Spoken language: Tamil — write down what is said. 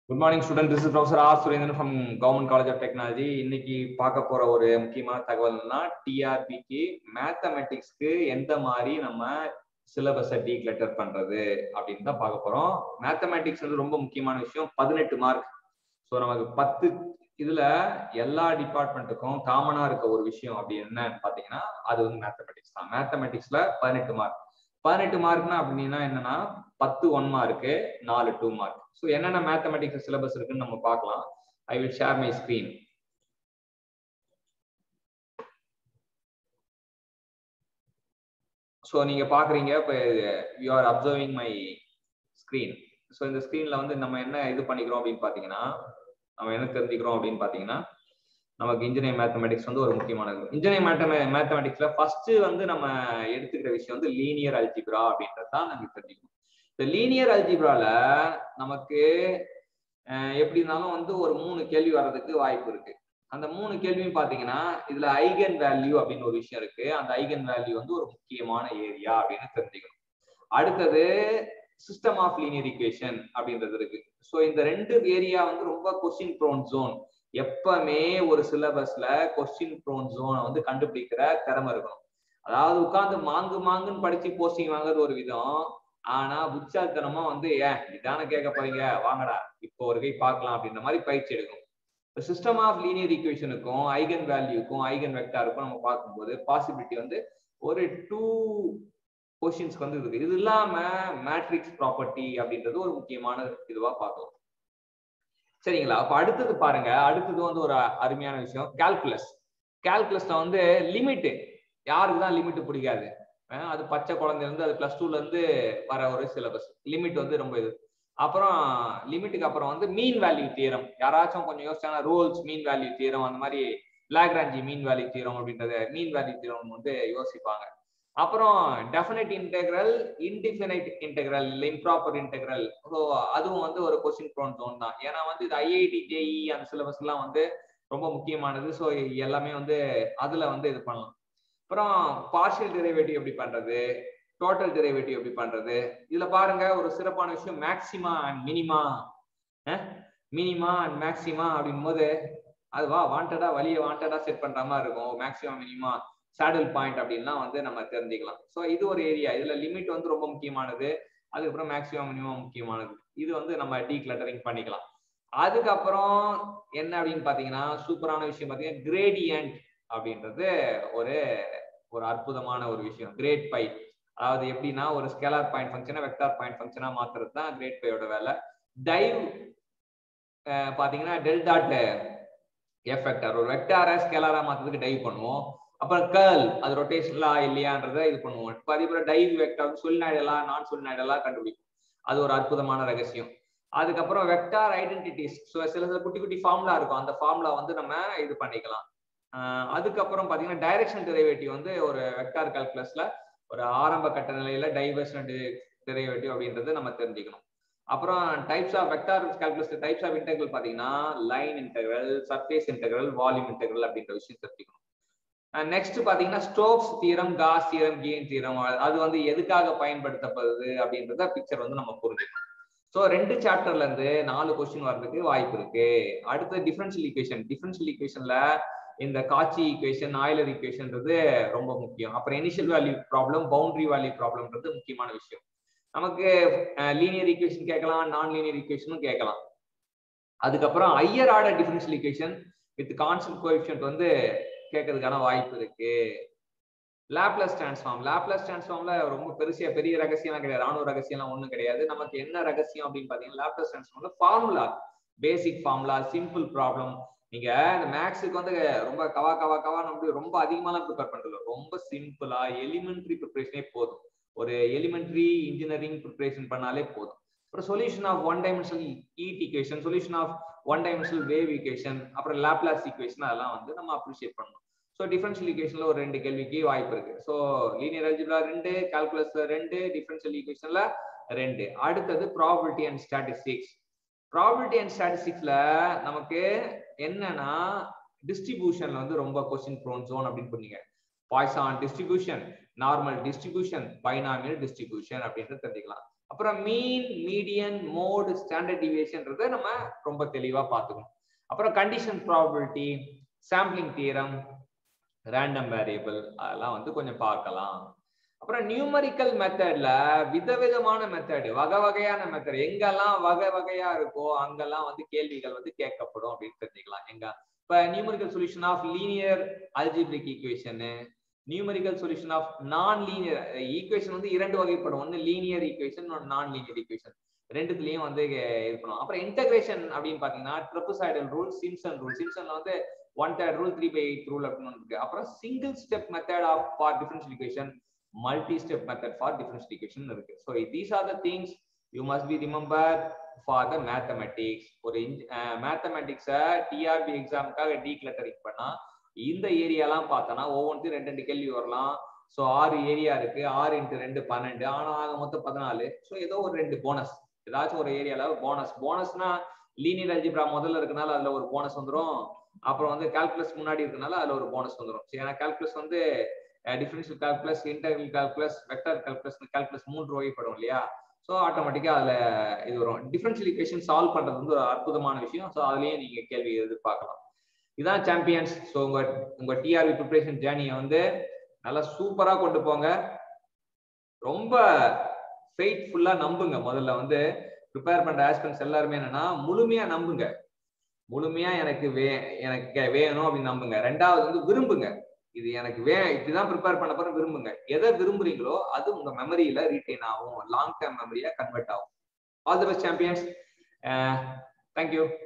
good morning student this is professor R Surendran from government college of technology இன்னைக்கு பார்க்க போற ஒரு முக்கியமான தகவல்னா டிஆர்பிக்கு மேத்தமெட்டிக்ஸ்க்கு எந்த மாதிரி நம்ம சிலபஸை டீக்ளட்டர் பண்றது அப்படின்னு தான் பார்க்க போறோம் மேத்தமெட்டிக்ஸ் வந்து ரொம்ப முக்கியமான விஷயம் பதினெட்டு மார்க் ஸோ நமக்கு பத்து இதுல எல்லா டிபார்ட்மெண்ட்டுக்கும் காமனா இருக்க ஒரு விஷயம் அப்படி என்னன்னு பாத்தீங்கன்னா அது வந்து மேத்தமெட்டிக்ஸ் தான் மேத்தமெட்டிக்ஸ்ல பதினெட்டு மார்க் பதினெட்டு மார்க்னா அப்படின்னா என்னன்னா பத்து ஒன் மார்க்கு நாலு டூ மார்க் ஸோ என்னென்ன மேத்தமெட்டிக்ஸ் சிலபஸ் இருக்குன்னு நம்ம பார்க்கலாம் I will share my screen so நீங்க பாக்குறீங்க இப்போ you are observing my screen so இந்த ஸ்கிரீன்ல வந்து நம்ம என்ன இது பண்ணிக்கிறோம் அப்படின்னு பாத்தீங்கன்னா நம்ம என்ன தெரிஞ்சுக்கிறோம் அப்படின்னு பாத்தீங்கன்னா நமக்கு இன்ஜினியரிங் மேத்தமெட்டிக்ஸ் வந்து ஒரு முக்கியமானது இன்ஜினியரிங் மேத்தமே மேத்தமெட்டிக்ஸ்ல ஃபர்ஸ்ட் வந்து நம்ம எடுத்துக்கிற விஷயம் வந்து லீனியர் அல்ஜிப்ரா அப்படின்றது தான் நமக்கு தெரிஞ்சுக்கணும் இந்த லீனியர் அல்ஜிப்ரால நமக்கு எப்படி இருந்தாலும் வந்து ஒரு மூணு கேள்வி வர்றதுக்கு வாய்ப்பு இருக்கு அந்த மூணு கேள்வியும் பாத்தீங்கன்னா இதுல ஐகன் வேல்யூ அப்படின்னு ஒரு விஷயம் இருக்கு அந்த ஐகன் வேல்யூ வந்து ஒரு முக்கியமான ஏரியா அப்படின்னு தெரிஞ்சுக்கணும் அடுத்தது சிஸ்டம் ஆஃப் லீனியர் இக்குவேஷன் அப்படின்றது இருக்கு ஸோ இந்த ரெண்டு ஏரியா வந்து ரொம்ப கொஸ்டின் ப்ரோன் ஜோன் எப்பவுமே ஒரு சிலபஸ்ல கொஸ்டின் ப்ரோன் ஜோனை வந்து கண்டுபிடிக்கிற திறமை இருக்கணும் அதாவது உட்காந்து மாங்கு மாங்குன்னு படிச்சு போஸ்டிங் வாங்குறது ஒரு விதம் ஆனா புச்சாத்தனமா வந்து ஏன் இதான கேட்க போறீங்க வாங்கடா இப்போ ஒரு கை பார்க்கலாம் அப்படின்ற மாதிரி பயிற்சி எடுக்கணும் சிஸ்டம் ஆஃப் லீனியர் ஈக்குவேஷனுக்கும் ஐகன் வேல்யூக்கும் ஐகன் வெக்டாருக்கும் நம்ம பார்க்கும்போது பாசிபிலிட்டி வந்து ஒரு டூ கொஸ்டின்ஸ்க்கு வந்து இருக்கு இது இல்லாம மேட்ரிக்ஸ் ப்ராப்பர்ட்டி அப்படின்றது ஒரு முக்கியமான இதுவா பார்க்கலாம் சரிங்களா அப்ப அடுத்தது பாருங்க அடுத்தது வந்து ஒரு அருமையான விஷயம் கால்குலஸ் கால்குலஸ்ல வந்து லிமிட் யாருக்கு தான் லிமிட் பிடிக்காது அது பச்சை குழந்தைல இருந்து அது பிளஸ் டூல இருந்து வர ஒரு சிலபஸ் லிமிட் வந்து ரொம்ப இது அப்புறம் லிமிட்டுக்கு அப்புறம் வந்து மீன் வேல்யூ தீரம் யாராச்சும் கொஞ்சம் யோசிச்சாங்கன்னா ரூல்ஸ் மீன் வேல்யூ தீரம் அந்த மாதிரி லாக்ராஞ்சி மீன் வேல்யூ தீரம் அப்படின்றத மீன் வேல்யூ தீரம் வந்து யோசிப்பாங்க அப்புறம் definite integral indefinite integral improper integral so அதுவும் வந்து ஒரு கொஸ்டின் ப்ரோன் ஜோன் தான் ஏன்னா வந்து இது ஐஐடி ஜேஇ அந்த சிலபஸ் எல்லாம் வந்து ரொம்ப முக்கியமானது ஸோ எல்லாமே வந்து அதுல வந்து இது பண்ணலாம் அப்புறம் பார்ஷியல் டெரிவேட்டிவ் எப்படி பண்றது டோட்டல் டெரிவேட்டிவ் எப்படி பண்றது இதுல பாருங்க ஒரு சிறப்பான விஷயம் maxima and minima minima and maxima அப்படின் போது அதுவா வாண்டடா வழியை வாண்டடா செட் பண்ற மாதிரி இருக்கும் மேக்சிமா மினிமா சேடல் பாயிண்ட் அப்படின்லாம் வந்து நம்ம தெரிஞ்சுக்கலாம் ஸோ இது ஒரு ஏரியா இதுல லிமிட் வந்து ரொம்ப முக்கியமானது அதுக்கப்புறம் மேக்சிமம் மினிமம் முக்கியமானது இது வந்து நம்ம டீ கிளட்டரிங் பண்ணிக்கலாம் அதுக்கப்புறம் என்ன அப்படின்னு பாத்தீங்கன்னா சூப்பரான விஷயம் பாத்தீங்கன்னா கிரேடியன்ட் அப்படின்றது ஒரு ஒரு அற்புதமான ஒரு விஷயம் கிரேட் பை அதாவது எப்படின்னா ஒரு ஸ்கேலார் பாயிண்ட் ஃபங்க்ஷனை வெக்டார் பாயிண்ட் ஃபங்க்ஷனா மாத்துறது தான் கிரேட் பையோட வேலை டைவ் பாத்தீங்கன்னா டெல் டாட் எஃப் வெக்டார் ஒரு வெக்டாரை ஸ்கேலாரா மாத்துறதுக்கு டைவ் பண்ணுவோம் அப்புறம் கேர்ள் அது ரொட்டேஷனலா இல்லையான்றத இது பண்ணுவோம் இப்போ அதே போல டைவ் வெக்டார் சொல்நாய்டலா நான் சொல்நாய்டலா கண்டுபிடிக்கும் அது ஒரு அற்புதமான ரகசியம் அதுக்கப்புறம் வெக்டார் ஐடென்டிட்டிஸ் ஸோ சில சில குட்டி குட்டி ஃபார்முலா இருக்கும் அந்த ஃபார்முலா வந்து நம்ம இது பண்ணிக்கலாம் அதுக்கப்புறம் பாத்தீங்கன்னா டைரக்ஷன் டெரிவேட்டிவ் வந்து ஒரு வெக்டார் கால்குலஸ்ல ஒரு ஆரம்ப கட்ட நிலையில டைவர்ஷன் டெரிவேட்டிவ் அப்படின்றது நம்ம தெரிஞ்சுக்கணும் அப்புறம் types of vector calculus types of integral பாத்தீங்கன்னா line integral surface integral volume integral அப்படின்ற விஷயம் தெரிஞ்சுக்கணும் நெக்ஸ்ட் பாத்தீங்கன்னா ஸ்டோக்ஸ் தீரம் காஸ் தீரம் கெயின் தீரம் அது வந்து எதுக்காக பயன்படுத்தப்படுது அப்படின்றத பிக்சர் வந்து நம்ம புரிஞ்சுக்கணும் ஸோ ரெண்டு சாப்டர்ல இருந்து நாலு கொஸ்டின் வர்றதுக்கு வாய்ப்பு இருக்கு அடுத்து டிஃபரன்ஷியல் ஈக்குவேஷன் டிஃபரன்ஷியல் ஈக்குவேஷன்ல இந்த காட்சி ஈக்குவேஷன் ஆயிலர் ஈக்குவேஷன்ன்றது ரொம்ப முக்கியம் அப்புறம் initial value problem boundary value ப்ராப்ளம்ன்றது முக்கியமான விஷயம் நமக்கு லீனியர் ஈக்குவேஷன் கேட்கலாம் நான் லீனியர் ஈக்குவேஷனும் கேட்கலாம் அதுக்கப்புறம் higher order differential equation with constant coefficient வந்து கேட்கறதுக்கான வாய்ப்பு இருக்கு லேப்லஸ் டிரான்ஸ்ஃபார்ம் லேப்லஸ் டிரான்ஸ்ஃபார்ம்ல ரொம்ப பெருசியா பெரிய ரகசியம்லாம் கிடையாது ராணுவ ரகசியம்லாம் ஒண்ணும் கிடையாது நமக்கு என்ன ரகசியம் அப்படின்னு பாத்தீங்கன்னா லேப்லஸ் டிரான்ஸ்ஃபார்ம்ல formula basic formula simple problem நீங்க இந்த மேக்ஸுக்கு வந்து ரொம்ப கவா கவா கவா நம்ம ரொம்ப அதிகமாலாம் ப்ரிப்பேர் பண்றது ரொம்ப சிம்பிளா எலிமெண்ட்ரி ப்ரிப்பரேஷனே போதும் ஒரு எலிமெண்ட்ரி இன்ஜினியரிங் ப்ரிப்பரேஷன் பண்ணாலே போதும் அப்புறம் solution of one dimensional heat equation solution of one dimensional wave equation அப்புறம் லேப்லாஸ் ஈக்குவேஷன் அதெல்லாம் வந்து நம்ம அப்ரிஷியேட் பண்ணணும் ஸோ டிஃபரன்ஷியல் ஈக்குவேஷன்ல ஒரு ரெண்டு கேள்விக்கு வாய்ப்பு இருக்கு ஸோ லீனியர் அல்ஜிப்ரா ரெண்டு கால்குலஸ்ல ரெண்டு டிஃபரன்ஷியல் ஈக்குவேஷன்ல ரெண்டு அடுத்தது probability and statistics probability and ஸ்டாட்டிஸ்டிக்ஸ்ல நமக்கு என்னன்னா டிஸ்ட்ரிபியூஷன்ல வந்து ரொம்ப கொஸ்டின் ப்ரோன் ஜோன் அப்படின்னு பண்ணீங்க Poisson distribution normal distribution binomial distribution அப்படின்றது தெரிஞ்சுக்கலாம் அப்புறம் மீன் மீடியன் மோடு ஸ்டாண்டர்ட் டிவியேஷன்றதை நம்ம ரொம்ப தெளிவா பார்த்துக்கணும் அப்புறம் condition probability sampling theorem random variable அதெல்லாம் வந்து கொஞ்சம் பார்க்கலாம் அப்புறம் நியூமரிக்கல் மெத்தட்ல விதவிதமான மெத்தட் வகை வகையான மெத்தட் எங்கெல்லாம் வகை வகையா இருக்கோ அங்கெல்லாம் வந்து கேள்விகள் வந்து கேட்கப்படும் அப்படின்னு தெரிஞ்சுக்கலாம் எங்க இப்ப numerical solution of linear algebraic equation numerical solution of non linear equation வந்து இரண்டு வகைப்படும் ஒன்னு லீனியர் ஈக்குவேஷன் ஒன்று நான் லீனியர் ஈக்குவேஷன் ரெண்டுத்துலயும் வந்து இருக்கணும் அப்புறம் இன்டகிரேஷன் அப்படின்னு பாத்தீங்கன்னா ட்ரிப்புசைடல் ரூல் சிம்சன் ரூல் சிம்சன்ல வந்து one third rule three by eight rule அப்படின்னு இருக்கு அப்புறம் single step method of for differential equation multi step method for differential equation இருக்கு so these are the things you must be remember for the mathematics ஒரு மேத்தமெட்டிக்ஸை டிஆர்பி எக்ஸாமுக்காக டீக்ளட்டரிங் பண்ணா இந்த ஏரியாலாம் பார்த்தோன்னா ஒவ்வொன்றுக்கும் ரெண்டு ரெண்டு கேள்வி வரலாம் ஸோ ஆறு ஏரியா இருக்கு ஆறு இன்ட்டு ரெண்டு பன்னெண்டு ஆனால் ஆக மொத்தம் பதினாலு ஸோ ஏதோ ஒரு ரெண்டு போனஸ் ஏதாச்சும் ஒரு ஏரியால போனஸ் போனஸ்னா லீனியர் அல்ஜிப்ரா முதல்ல இருக்கனால அதுல ஒரு போனஸ் வந்துடும் அப்புறம் வந்து கால்குலஸ் முன்னாடி இருக்கனால அதுல ஒரு போனஸ் வந்துடும் சரி ஏன்னா கால்குலஸ் வந்து differential calculus interval calculus vector calculus calculus மூன்று வகைப்படும் இல்லையா ஸோ ஆட்டோமேட்டிக்கா அதுல இது வரும் டிஃபரன்ஷியல் ஈக்குவேஷன் சால்வ் பண்றது வந்து ஒரு அற்புதமான விஷயம் ஸோ அதுலயே நீங்க கேள்வி எதிர்பார்க்கலாம் இதான் சாம்பியன்ஸ் ஸோ உங்க உங்க டிஆர்பி ப்ரிப்பரேஷன் ஜேர்னியை வந்து நல்லா சூப்பரா கொண்டு போங்க ரொம்ப ஃபெய்த்ஃபுல்லா நம்புங்க முதல்ல வந்து ப்ரிப்பேர் பண்ற ஆஸ்பென்ஸ் எல்லாருமே என்னன்னா முழுமையா நம்புங்க முழுமையா எனக்கு வே எனக்கு வேணும் அப்படின்னு நம்புங்க ரெண்டாவது வந்து விரும்புங்க இது எனக்கு வே இப்படிதான் ப்ரிப்பேர் பண்ண போற விரும்புங்க எதை விரும்புறீங்களோ அது உங்க மெமரியில ரீட்டைன் ஆகும் லாங் டேர்ம் மெமரியா கன்வெர்ட் ஆகும் all the best champions thank you